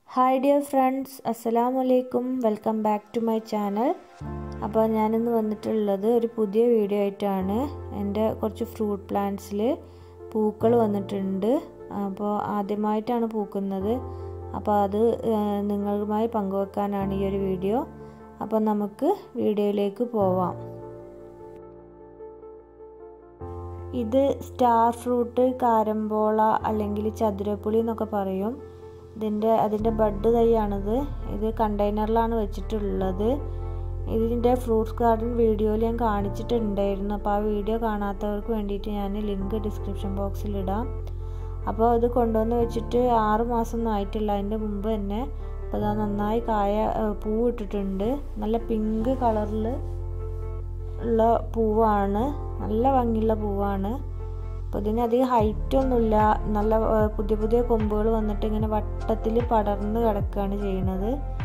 hi dear friends അസ്സലാമു അലൈക്കും welcome back to my channel അപ്പോൾ ഞാനിന്ന് വന്നിട്ടുള്ളത് ഒരു പുതിയ വീഡിയോ ആയിട്ടാണ് എൻ്റെ കുറച്ച് ഫ്രൂട്ട് പ്ലാന്റ്സിൽ പൂക്കൾ വന്നിട്ടുണ്ട് അപ്പോൾ ആദ്യമായിട്ടാണ് പൂക്കുന്നത് അപ്പോൾ അത് നിങ്ങളുമായി പങ്കുവെക്കാനാണ് ഈ ഒരു വീഡിയോ അപ്പോൾ നമുക്ക് വീഡിയോയിലേക്ക് പോവാം ഇത് സ്റ്റാർ ഫ്രൂട്ട് കാരമ്പോള അല്ലെങ്കിൽ ചതുരപ്പുളി എന്നൊക്കെ പറയും ഇതിൻ്റെ അതിൻ്റെ ബഡ് തൈയാണിത് ഇത് കണ്ടെയ്നറിലാണ് വെച്ചിട്ടുള്ളത് ഇതിൻ്റെ ഫ്രൂട്ട്സ് ഗാർഡൻ വീഡിയോയിൽ ഞാൻ കാണിച്ചിട്ടുണ്ടായിരുന്നു അപ്പോൾ ആ വീഡിയോ കാണാത്തവർക്ക് വേണ്ടിയിട്ട് ഞാൻ ലിങ്ക് ഡിസ്ക്രിപ്ഷൻ ബോക്സിൽ ഇടാം അപ്പോൾ ഇത് കൊണ്ടുവന്ന് വെച്ചിട്ട് ആറ് മാസമൊന്നും ആയിട്ടില്ല അതിൻ്റെ മുമ്പ് തന്നെ അപ്പോൾ അത് നന്നായി കായ പൂ ഇട്ടിട്ടുണ്ട് നല്ല പിങ്ക് കളറിൽ ഉള്ള പൂവാണ് നല്ല ഭംഗിയുള്ള പൂവാണ് അപ്പോൾ ഇതിന് അധികം ഹൈറ്റ് ഒന്നുമില്ല നല്ല പുതിയ പുതിയ കൊമ്പുകൾ വന്നിട്ട് ഇങ്ങനെ വട്ടത്തിൽ പടർന്ന് കിടക്കുകയാണ് ചെയ്യുന്നത്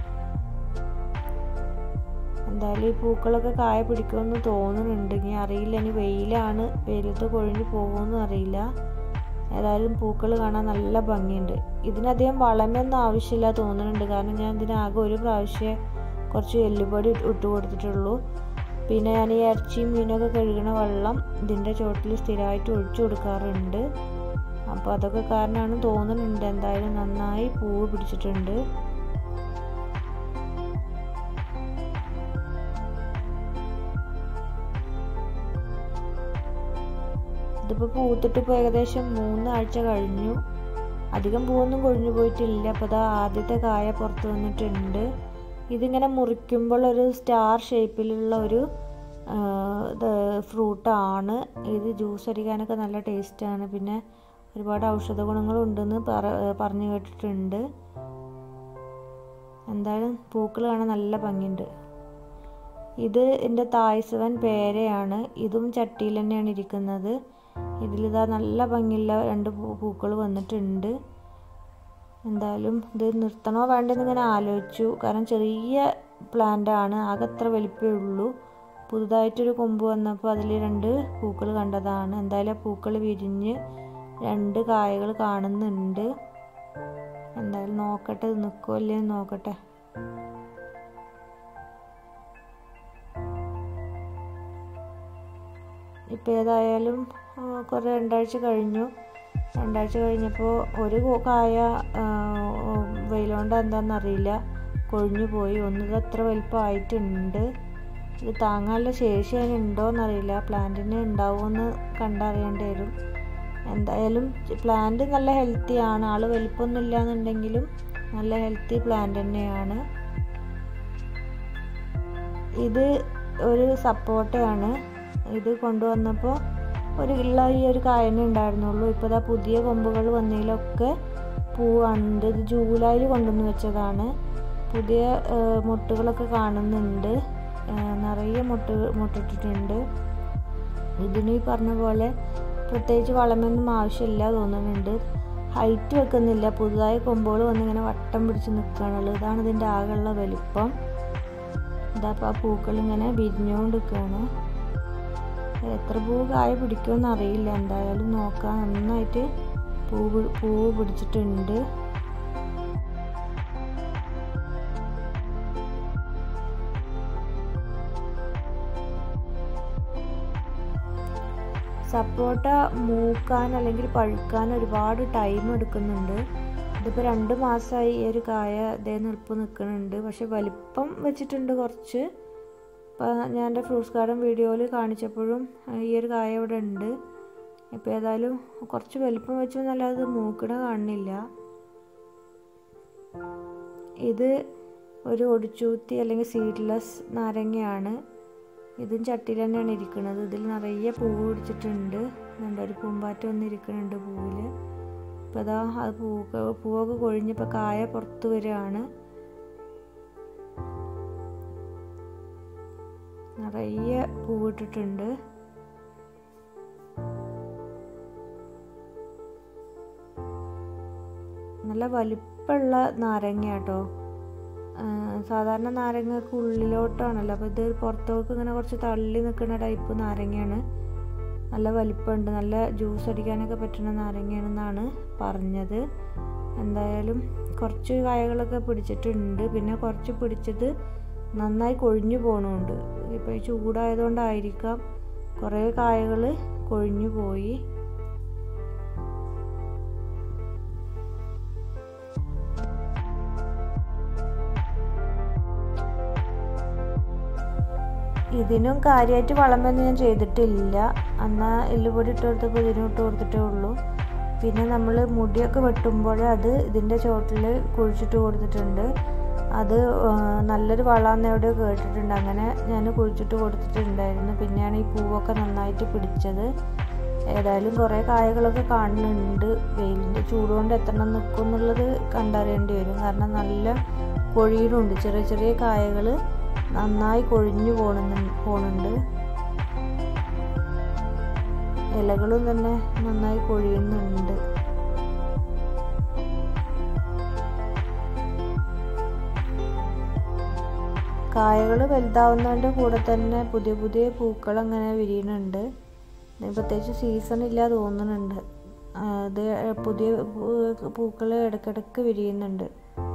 എന്തായാലും ഈ പൂക്കളൊക്കെ കായ പിടിക്കുമെന്ന് തോന്നുന്നുണ്ട് ഇനി അറിയില്ല ഇനി വെയിലാണ് വെയിലത്ത് കൊഴിഞ്ഞു പോകുമെന്നും അറിയില്ല ഏതായാലും പൂക്കൾ കാണാൻ നല്ല ഭംഗിയുണ്ട് ഇതിനധികം വളമൊന്നും ആവശ്യമില്ല തോന്നുന്നുണ്ട് കാരണം ഞാൻ ഇതിനാകെ ഒരു പ്രാവശ്യം കുറച്ച് എല്ലുപൊടി ഇട്ട് കൊടുത്തിട്ടുള്ളൂ പിന്നെ ഞാൻ ഈ ഇറച്ചിയും മീനൊക്കെ കഴുകണ വെള്ളം ഇതിൻ്റെ ചുവട്ടിൽ സ്ഥിരമായിട്ട് ഒഴിച്ചു കൊടുക്കാറുണ്ട് അപ്പോൾ അതൊക്കെ കാരണമാണ് തോന്നുന്നുണ്ട് എന്തായാലും നന്നായി പൂവ് പിടിച്ചിട്ടുണ്ട് ഇതിപ്പോൾ പൂത്തിട്ട് ഇപ്പോൾ ഏകദേശം മൂന്നാഴ്ച കഴിഞ്ഞു അധികം പൂവൊന്നും കൊഴിഞ്ഞു പോയിട്ടില്ല അപ്പോൾ അതാ ആദ്യത്തെ കായ പുറത്ത് വന്നിട്ടുണ്ട് ഇതിങ്ങനെ മുറിക്കുമ്പോൾ ഒരു സ്റ്റാർ ഷേപ്പിലുള്ള ഒരു ഫ്രൂട്ടാണ് ഇത് ജ്യൂസ് അടിക്കാനൊക്കെ നല്ല ടേസ്റ്റാണ് പിന്നെ ഒരുപാട് ഔഷധ ഗുണങ്ങളുണ്ടെന്ന് പറ പറഞ്ഞു കേട്ടിട്ടുണ്ട് എന്തായാലും പൂക്കൾ കാണാൻ നല്ല ഭംഗിയുണ്ട് ഇത് എൻ്റെ തായ്സവൻ പേരയാണ് ഇതും ചട്ടിയിൽ തന്നെയാണ് ഇരിക്കുന്നത് ഇതിലിതാ നല്ല ഭംഗിയുള്ള രണ്ട് പൂക്കൾ വന്നിട്ടുണ്ട് എന്തായാലും ഇത് നിർത്തണോ വേണ്ടെന്ന് ഇങ്ങനെ ആലോചിച്ചു കാരണം ചെറിയ പ്ലാന്റ് ആണ് ആകെ അത്ര വലിപ്പമേ ഉള്ളൂ പുതുതായിട്ടൊരു കൊമ്പ് വന്നപ്പോൾ അതിൽ രണ്ട് പൂക്കൾ കണ്ടതാണ് എന്തായാലും പൂക്കൾ വിരിഞ്ഞ് രണ്ട് കായകൾ കാണുന്നുണ്ട് എന്തായാലും നോക്കട്ടെ ഇത് നിൽക്കുമോ അല്ലേ നോക്കട്ടെ ഇപ്പം ഏതായാലും കുറേ രണ്ടാഴ്ച കഴിഞ്ഞു രണ്ടാഴ്ച കഴിഞ്ഞപ്പോൾ ഒരു കായ വെയിലുകൊണ്ട് എന്താണെന്നറിയില്ല കൊഴിഞ്ഞു പോയി ഒന്നത് അത്ര വലുപ്പമായിട്ടുണ്ട് ഇത് താങ്ങാനുള്ള ശേഷി അതിനുണ്ടോ എന്നറിയില്ല പ്ലാന്റിന് ഉണ്ടാവുമെന്ന് കണ്ടറിയേണ്ടി വരും എന്തായാലും പ്ലാന്റ് നല്ല ഹെൽത്തിയാണ് ആൾ വലിപ്പമൊന്നും ഇല്ലാന്നുണ്ടെങ്കിലും നല്ല ഹെൽത്തി പ്ലാന്റ് തന്നെയാണ് ഇത് ഒരു സപ്പോർട്ടയാണ് ഇത് കൊണ്ടുവന്നപ്പോൾ ഒരു ഉള്ള ഈ ഒരു കായനെ ഉണ്ടായിരുന്നുള്ളൂ ഇപ്പോൾ ഇതാ പുതിയ കൊമ്പുകൾ വന്നതിലൊക്കെ പൂവാണ് ഇത് ജൂലൈയിൽ കൊണ്ടുവന്ന് വെച്ചതാണ് പുതിയ മുട്ടുകളൊക്കെ കാണുന്നുണ്ട് നിറയെ മുട്ട് മുട്ടിട്ടിട്ടുണ്ട് ഇതിന് ഈ പറഞ്ഞ പോലെ പ്രത്യേകിച്ച് വളമൊന്നും ആവശ്യമില്ല തോന്നുന്നുണ്ട് ഹൈറ്റ് വെക്കുന്നില്ല പുതുതായി കൊമ്പുകൾ വന്നിങ്ങനെ വട്ടം പിടിച്ച് നിൽക്കുകയാണുള്ളത് ഇതാണ് ഇതിൻ്റെ ആകെയുള്ള വലിപ്പം ഇതപ്പോൾ ആ പൂക്കൾ ഇങ്ങനെ വിരിഞ്ഞുകൊണ്ട് നിൽക്കുകയാണ് എത്ര പൂ കായ പിടിക്കുമെന്ന് അറിയില്ല എന്തായാലും നോക്കാം നന്നായിട്ട് പൂവ് പൂവ് പിടിച്ചിട്ടുണ്ട് സപ്പോട്ട മൂക്കാൻ അല്ലെങ്കിൽ പഴുക്കാൻ ഒരുപാട് ടൈം എടുക്കുന്നുണ്ട് ഇതിപ്പോൾ രണ്ട് മാസമായി ഈ ഒരു കായ ഇതേ നിൽപ്പ് നിൽക്കുന്നുണ്ട് പക്ഷെ വലിപ്പം വെച്ചിട്ടുണ്ട് കുറച്ച് ഇപ്പോൾ ഞാൻ എൻ്റെ ഫ്രൂട്ട്സ് ഗാർഡൻ വീഡിയോയിൽ കാണിച്ചപ്പോഴും ഈ ഒരു കായ ഇവിടെ ഉണ്ട് ഇപ്പോൾ ഏതായാലും കുറച്ച് വലിപ്പം വെച്ചു എന്നല്ലാതെ മൂക്കണ കാണുന്നില്ല ഇത് ഒരു ഒടിച്ചൂത്തി അല്ലെങ്കിൽ സീഡ്ലെസ് നാരങ്ങയാണ് ഇതും ചട്ടിയിൽ തന്നെയാണ് ഇരിക്കുന്നത് ഇതിൽ നിറയെ പൂവ് പിടിച്ചിട്ടുണ്ട് ഒരു പൂമ്പാറ്റ വന്നിരിക്കുന്നുണ്ട് പൂവിൽ ഇപ്പോൾ അതാ അത് പൂക്ക പൂവൊക്കെ കൊഴിഞ്ഞപ്പോൾ കായ പുറത്ത് വരികയാണ് നിറയെ പൂവിട്ടിട്ടുണ്ട് നല്ല വലിപ്പമുള്ള നാരങ്ങ കേട്ടോ സാധാരണ നാരങ്ങക്ക് ഉള്ളിലോട്ടാണല്ലോ അപ്പോൾ ഇത് പുറത്തോട്ട് ഇങ്ങനെ കുറച്ച് തള്ളി നിൽക്കുന്ന ടൈപ്പ് നാരങ്ങയാണ് നല്ല വലിപ്പമുണ്ട് നല്ല ജ്യൂസ് അടിക്കാനൊക്കെ പറ്റുന്ന നാരങ്ങയാണെന്നാണ് പറഞ്ഞത് എന്തായാലും കുറച്ച് കായകളൊക്കെ പിടിച്ചിട്ടുണ്ട് പിന്നെ കുറച്ച് പിടിച്ചത് നന്നായി കൊഴിഞ്ഞു പോകണുണ്ട് ഇപ്പോൾ ഈ ചൂടായതുകൊണ്ടായിരിക്കാം കുറേ കായകൾ കൊഴിഞ്ഞു പോയി ഇതിനും കാര്യമായിട്ട് വളമൊന്നും ഞാൻ ചെയ്തിട്ടില്ല എന്നാൽ എല്ലുപൊടി ഇട്ട് കൊടുത്തപ്പോൾ ഇതിനും ഇട്ട് കൊടുത്തിട്ടേ ഉള്ളൂ പിന്നെ നമ്മൾ മുടിയൊക്കെ വെട്ടുമ്പോൾ അത് ഇതിൻ്റെ ചോട്ടിൽ കുഴിച്ചിട്ട് കൊടുത്തിട്ടുണ്ട് അത് നല്ലൊരു വളമെന്ന് എവിടെയോ കേട്ടിട്ടുണ്ട് അങ്ങനെ ഞാൻ കുഴിച്ചിട്ട് കൊടുത്തിട്ടുണ്ടായിരുന്നു പിന്നെയാണ് ഈ പൂവൊക്കെ നന്നായിട്ട് പിടിച്ചത് ഏതായാലും കുറേ കായകളൊക്കെ കാണുന്നുണ്ട് വെയിലിൻ്റെ ചൂടുകൊണ്ട് എത്രണ്ണം നിൽക്കും എന്നുള്ളത് കണ്ടറിയേണ്ടി വരും കാരണം നല്ല കൊഴിയിലുണ്ട് ചെറിയ ചെറിയ കായകൾ നന്നായി കൊഴിഞ്ഞു പോണു പോണുണ്ട് ഇലകളും തന്നെ നന്നായി കൊഴിയുന്നുണ്ട് കായകൾ വലുതാവുന്നതിൻ്റെ കൂടെ തന്നെ പുതിയ പുതിയ പൂക്കൾ അങ്ങനെ വിരിയുന്നുണ്ട് പ്രത്യേകിച്ച് സീസൺ ഇല്ല തോന്നുന്നുണ്ട് അത് പുതിയ പൂക്കൾ ഇടയ്ക്കിടയ്ക്ക് വിരിയുന്നുണ്ട്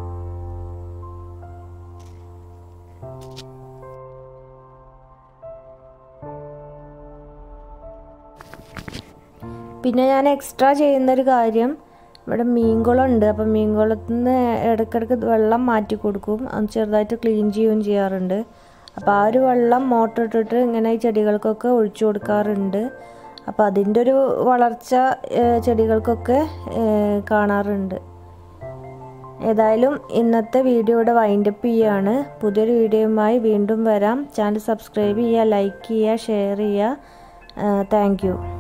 പിന്നെ ഞാൻ എക്സ്ട്രാ ചെയ്യുന്നൊരു കാര്യം ഇവിടെ മീൻകുളം ഉണ്ട് അപ്പം മീൻകുളത്തിൽ നിന്ന് ഇടയ്ക്കിടയ്ക്ക് വെള്ളം മാറ്റി കൊടുക്കും അത് ചെറുതായിട്ട് ക്ലീൻ ചെയ്യുകയും ചെയ്യാറുണ്ട് അപ്പോൾ ആ ഒരു വെള്ളം മോട്ടർ ഇട്ടിട്ട് ഇങ്ങനെ ഈ ചെടികൾക്കൊക്കെ ഒഴിച്ചു കൊടുക്കാറുണ്ട് അപ്പോൾ അതിൻ്റെ ഒരു വളർച്ച ചെടികൾക്കൊക്കെ കാണാറുണ്ട് ഏതായാലും ഇന്നത്തെ വീഡിയോ ഇവിടെ വൈൻഡപ്പ് ചെയ്യുകയാണ് പുതിയൊരു വീഡിയോയുമായി വീണ്ടും വരാം ചാനൽ സബ്സ്ക്രൈബ് ചെയ്യുക ലൈക്ക് ചെയ്യുക ഷെയർ ചെയ്യുക താങ്ക്